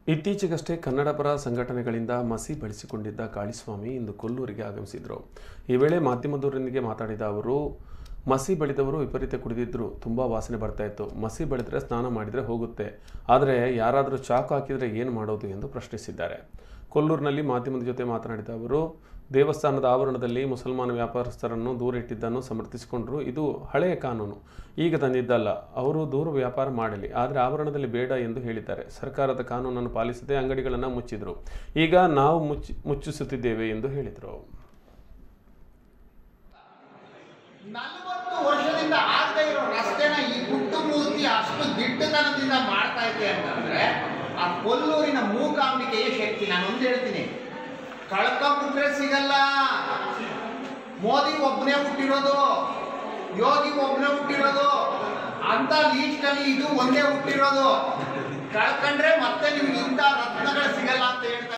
ಇತ್ತೀಚೆಗಷ್ಟೇ ಕನ್ನಡ ಪರ ಸಂಘಟನೆಗಳಿಂದ ಮಸಿ ಬಳಸಿಕೊಂಡಿದ್ದ ಕಾಳಿಸ್ವಾಮಿ ಇಂದು ಕೊಲ್ಲೂರಿಗೆ ಆಗಮಿಸಿದರು ಈ ವೇಳೆ ಮಾಧ್ಯಮದವರೊಂದಿಗೆ ಮಾತಾಡಿದ ಅವರು ಮಸಿ ಬಳಿದವರು ವಿಪರೀತ ಕುಡಿದಿದ್ರು ತುಂಬ ವಾಸನೆ ಬರ್ತಾ ಇತ್ತು ಮಸಿ ಬಳಿದ್ರೆ ಸ್ನಾನ ಮಾಡಿದರೆ ಹೋಗುತ್ತೆ ಆದರೆ ಯಾರಾದರೂ ಚಾಕು ಹಾಕಿದರೆ ಏನು ಮಾಡೋದು ಎಂದು ಪ್ರಶ್ನಿಸಿದ್ದಾರೆ ಕೊಲ್ಲೂರಿನಲ್ಲಿ ಮಾಧ್ಯಮದ ಜೊತೆ ಮಾತನಾಡಿದ ಅವರು ದೇವಸ್ಥಾನದ ಆವರಣದಲ್ಲಿ ಮುಸಲ್ಮಾನ ವ್ಯಾಪಾರಸ್ಥರನ್ನು ದೂರ ಇಟ್ಟಿದ್ದನ್ನು ಸಮರ್ಥಿಸಿಕೊಂಡರು ಇದು ಹಳೆಯ ಕಾನೂನು ಈಗ ತಂದಿದ್ದಲ್ಲ ಅವರು ದೂರ ವ್ಯಾಪಾರ ಮಾಡಲಿ ಆದರೆ ಆವರಣದಲ್ಲಿ ಬೇಡ ಎಂದು ಹೇಳಿದ್ದಾರೆ ಸರ್ಕಾರದ ಕಾನೂನನ್ನು ಪಾಲಿಸದೆ ಅಂಗಡಿಗಳನ್ನು ಮುಚ್ಚಿದರು ಈಗ ನಾವು ಮುಚ್ಚಿ ಮುಚ್ಚಿಸುತ್ತಿದ್ದೇವೆ ಎಂದು ಹೇಳಿದರು ನಲವತ್ತು ವರ್ಷದಿಂದ ಆಗದೆ ಇರೋ ರಸ್ತೆನ ಈ ಗುಟ್ಟು ಮೂರ್ತಿ ಅಷ್ಟು ದಿಟ್ಟತನದಿಂದ ಮಾಡ್ತಾ ಇದೆ ಅಂತಂದ್ರೆ ಆ ಕೊಲ್ಲೂರಿನ ಮೂಕಾಂಬಿಕೆಯ ಶಕ್ತಿ ನಾನು ಒಂದು ಹೇಳ್ತೀನಿ ಕಳ್ಕೊಂಡ್ಬಿಟ್ರೆ ಸಿಗಲ್ಲ ಮೋದಿ ಒಬ್ಬನೇ ಹುಟ್ಟಿರೋದು ಯೋಗಿ ಒಬ್ಬನೇ ಹುಟ್ಟಿರೋದು ಅಂತ ಲೀಸ್ಟ್ ಅಲ್ಲಿ ಇದು ಒಂದೇ ಹುಟ್ಟಿರೋದು ಕಳ್ಕೊಂಡ್ರೆ ಮತ್ತೆ ನಿಮ್ಗೆ ಈ